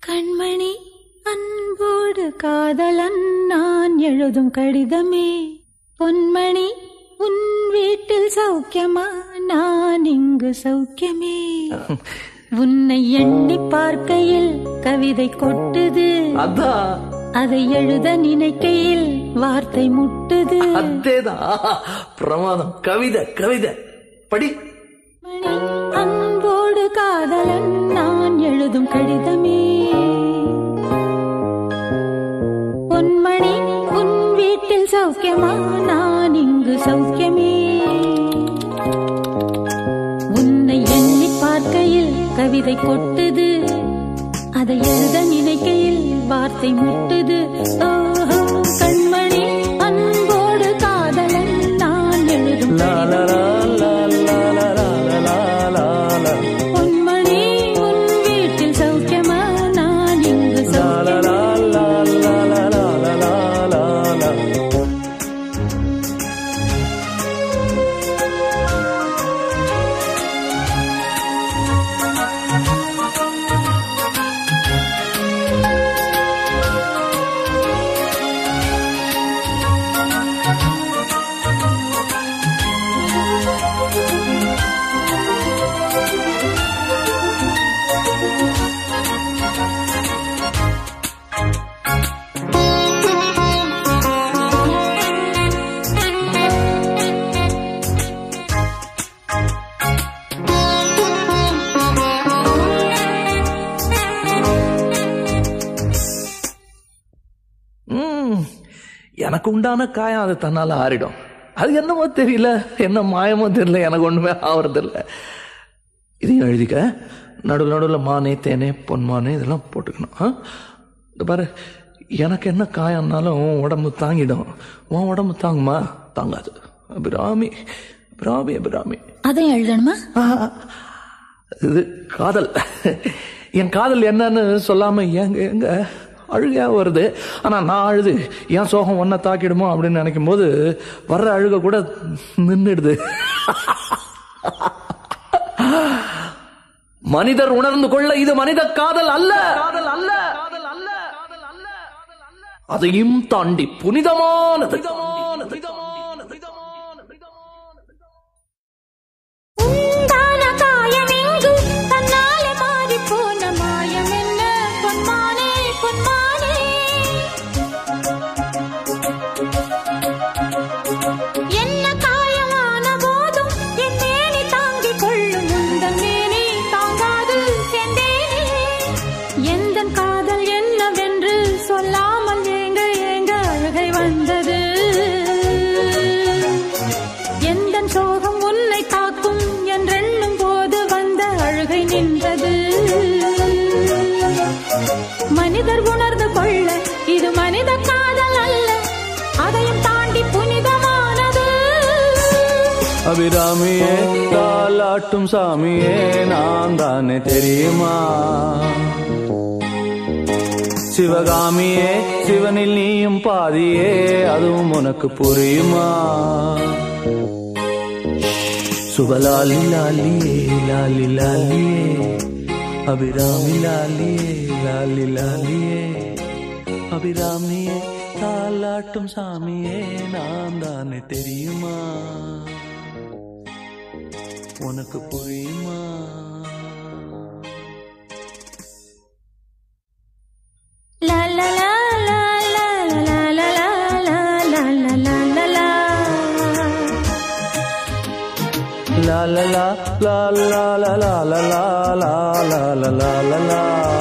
கண்மணி அன்போடு காதலன் நான் எழுதும் கடிதமே பொன்மணி உன் வீட்டில் சௌக்கியமா நான் இங்கு சௌக்கியமே உன்னை எண்ணி பார்க்கையில் கவிதை கொட்டுது அதான் அதை எழுத நினைக்கையில் வார்த்தை முட்டுது அதேதான் பிரமாதம் கவிதை கவிதை படி மணி அன்போடு காதலன் நான் எழுதும் கடிதமே பொன்மணி உன் வீட்டில் சௌக்கியமா நான் இங்கு சௌக்கியமே உன்னை எண்ணி பார்க்கையில் கவிதை கொட்டுது அதை எழுத நினைக்கையில் வார்த்தை முட்டுது ஓஹோ கண்மணி அன்போடு காதலன் நான் எழுதும் லா, லா, லா, லா, லா, லா, லா, லா, லா, லா. பொன்மணி உன் வீட்டில் சௌக்கியமா நான் இங்கு லா, லா, சௌக்கியமா லா, லா, லா, லா, லா, லா, லா, லா. ம், எனக்கு உண்டான காயம் அது தன்னால ஆறிடும் அது என்னமோ தெரியல என்ன மாயமோ தெரியல எனக்கு ஒண்ணுமே ஆவறதில்ல இதையும் எழுதிக்க நடுவில் நடுவில் மானே தேனே பொன்மானே இதெல்லாம் போட்டுக்கணும் ஆ? இந்த பாரு எனக்கு என்ன காயம்னாலும் உன் உடம்பு தாங்கிடும் உன் உடம்பு தாங்குமா தாங்காது அபிராமி அபிராமி அபிராமி அதையும் எழுதணுமா ஆஹா. இது காதல் என் காதல் என்னன்னு சொல்லாம எங்க எங்க அழுகையா வருது ஆனா நான் அழுது என் சோகம் ஒன்ன தாக்கிடுமோ அப்படின்னு நினைக்கும் போது வர்ற அழுக கூட நின்றுடுது மனிதர் உணர்ந்து கொள்ள இது மனித காதல் அல்ல காதல் அல்ல அதையும் தாண்டி புனிதமானது உண்டான காயமெங்கு தன்னாலே மாறிப் போன மாயம் என்ன? பொன்மானே, பொன்மானே. என்ன காயமான போதும் என் மேனி தாங்கிக் கொள்ளும் உந்தன் மேனி தாங்காது செந்தேனே. எந்தன் காதல் என்னவென்று சொல்லாமல் ஏங்க ஏங்க அழுகை வந்தது எந்தன் சோகம் உன்னை காக்கும் என்றெண்ணும் போது வந்த அழுகை நின்றது மனிதர் உணர்ந்து கொள்ள இது மனித காதல் அல்ல அதையும் தாண்டி புனிதமானது அபிராமியே தாலாட்டும் சாமியே நான் தானே தெரியுமா சிவகாமியே சிவனில் நீயும் பாதியே அதுவும் உனக்கு புரியுமா சுபலாலி லாலியே லாலி லாலியே அபிராமி லாலியே லாலி லாலியே அபிராமியே தாலாட்டும் சாமியே நான் தானே தெரியுமா உனக்கு புரியுமா லா லா லா லா லா லா லா லா லா லா லா லா லா லா. La la la la la la la la la la la la la la la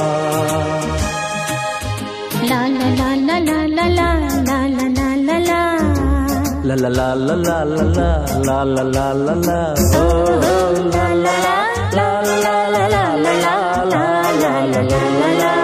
La la la la la la la la la la la la. La la la la la la la la la la la la Oh, la la la la la la la la la la la la la la la